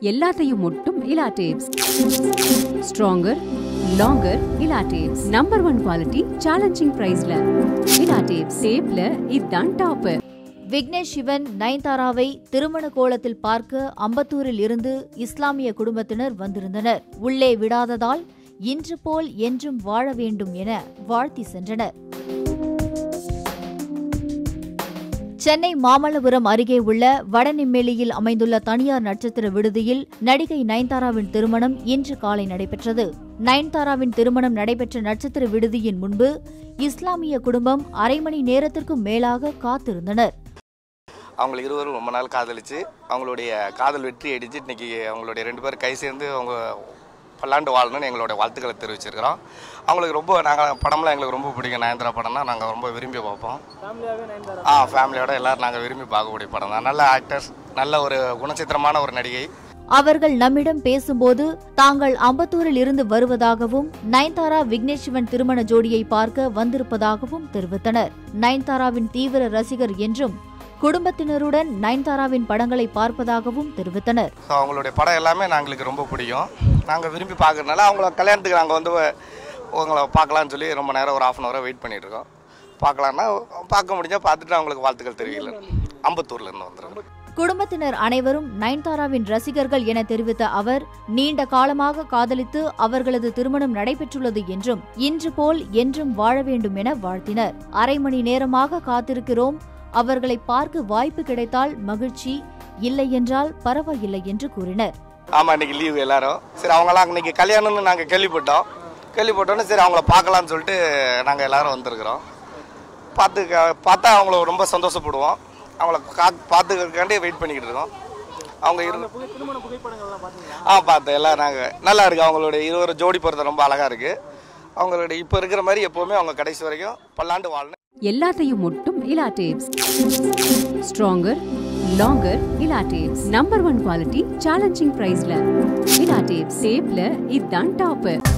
எல்லாத்தையும் மட்டும் Ila tapes stronger longer Ila tapes number one quality challenging பிரைஸ்ல இலா டேப்ஸ் டேப்ல இதுதான் டாப் விக்னேஷ் சிவன் நயன்தாராவை திருமண கோலத்தில் பார்க்க அம்பத்தூரில் இருந்து இஸ்லாமிய குடும்பத்தினர் வந்திருந்தனர் உள்ளே விடாததால் இன்று போல் என்றும் வாழ வேண்டும் என வாழ்த்தி சென்றனர் சென்னை மாமல்லபுரம் அருகே உள்ள வடநெம்மேலியில் அமைந்துள்ள தனியார் நட்சத்திர விடுதியில் நடிகை நயன்தாராவின் திருமணம் இன்று காலை நடைபெற்றது நயன்தாராவின் திருமணம் நடைபெற்ற நட்சத்திர விடுதியின் முன்பு இஸ்லாமிய குடும்பம் அரை மணி நேரத்திற்கும் மேலாக காத்திருந்தனர் அவங்க இருவரும் ரொம்ப நாள் காதலிச்சு அவங்களுடைய காதல் வெற்றி அடிச்சு இன்னைக்கு அவங்களுடைய ரெண்டு பேரும் கை சேர்ந்து அவங்க பல்லாண்டு வாழணும்னு எங்களோட வாழ்த்துக்களை தெரிவிச்சிருக்கிறோம் அவங்களுக்கு ரொம்ப நாங்கள் படம்லாம் எங்களுக்கு ரொம்ப பிடிக்கும் நயன்தாரா படம்னா நாங்கள் ரொம்ப விரும்பி பார்ப்போம் ஆ ஃபேமிலியோட எல்லாரும் நாங்கள் விரும்பி பார்க்கக்கூடிய படம் தான் நல்ல ஆக்டர்ஸ் நல்ல ஒரு குணச்சித்திரமான ஒரு நடிகை அவர்கள் நம்மிடம் பேசும்போது தாங்கள் அம்பத்தூரில் இருந்து வருவதாகவும் நயன்தாரா விக்னேஷ் சிவன் திருமண ஜோடியை பார்க்க வந்திருப்பதாகவும் தெரிவித்தனர் நயன்தாராவின் தீவிர ரசிகர் என்றும் குடும்பத்தினருடன் நயன்தாராவின் படங்களை பார்ப்பதாகவும் தெரிவித்தனர் ஸோ அவங்களுடைய படம் எல்லாமே நாங்களுக்கு ரொம்ப பிடிக்கும் நாங்கள் விரும்பி பார்க்கறதுனால அவங்கள கல்யாணத்துக்கு நாங்கள் வந்து உங்களை பார்க்கலான்னு சொல்லி ரொம்ப நேரம் ஒரு ஆஃப் அன் ஹவராக வெயிட் பண்ணிட்டு இருக்கோம் பார்க்கலான்னா பார்க்க முடிஞ்சால் பார்த்துட்டு அவங்களுக்கு வாழ்த்துக்கள் தெரிவிக்கல அம்பத்தூர்லேருந்து வந்துடுறோம் குடும்பத்தினர் அனைவரும் நயன்தாராவின் ரசிகர்கள் என தெரிவித்த அவர் நீண்ட காலமாக காதலித்து அவர்களது திருமணம் நடைபெற்றுள்ளது என்றும் இன்று போல் என்றும் வாழ வேண்டும் என வாழ்த்தினர் அரை மணி நேரமாக காத்திருக்கிறோம் அவர்களை பார்க்க வாய்ப்பு கிடைத்தால் மகிழ்ச்சி இல்லை என்றால் பரவாயில்லை என்று கூறினர் ஆமாம் இன்னைக்கு லீவு எல்லாரும் சரி அவங்களாம் இன்னைக்கு கல்யாணம்னு நாங்கள் கேள்விப்பட்டோம் கேள்விப்பட்டோன்னே சரி அவங்கள பார்க்கலான்னு சொல்லிட்டு நாங்கள் எல்லாரும் வந்திருக்கிறோம் பார்த்து க- பார்த்தா அவங்கள ரொம்ப சந்தோஷப்படுவோம் அவங்கள கா பார்த்துக்கிறதுக்காண்டி வெயிட் பண்ணிக்கிட்டு இருக்கோம் அவங்க இரு ஆ பார்த்தேன் எல்லாம் நாங்கள் நல்லா இருக்கு அவங்களுடைய இருவரும் ஜோடி பொறுத்த ரொம்ப அழகாக இருக்குது அவங்களுடைய இப்போ இருக்கிற மாதிரி எப்போவுமே அவங்க கடைசி வரைக்கும் பல்லாண்டு வாழணும் எல்லாத்தையும் மட்டும் Ila tapes stronger longer Ila tapes number one quality challenging பிரைஸ்ல இலா டேப்ஸ் டேப்ல இதுதான் டாப்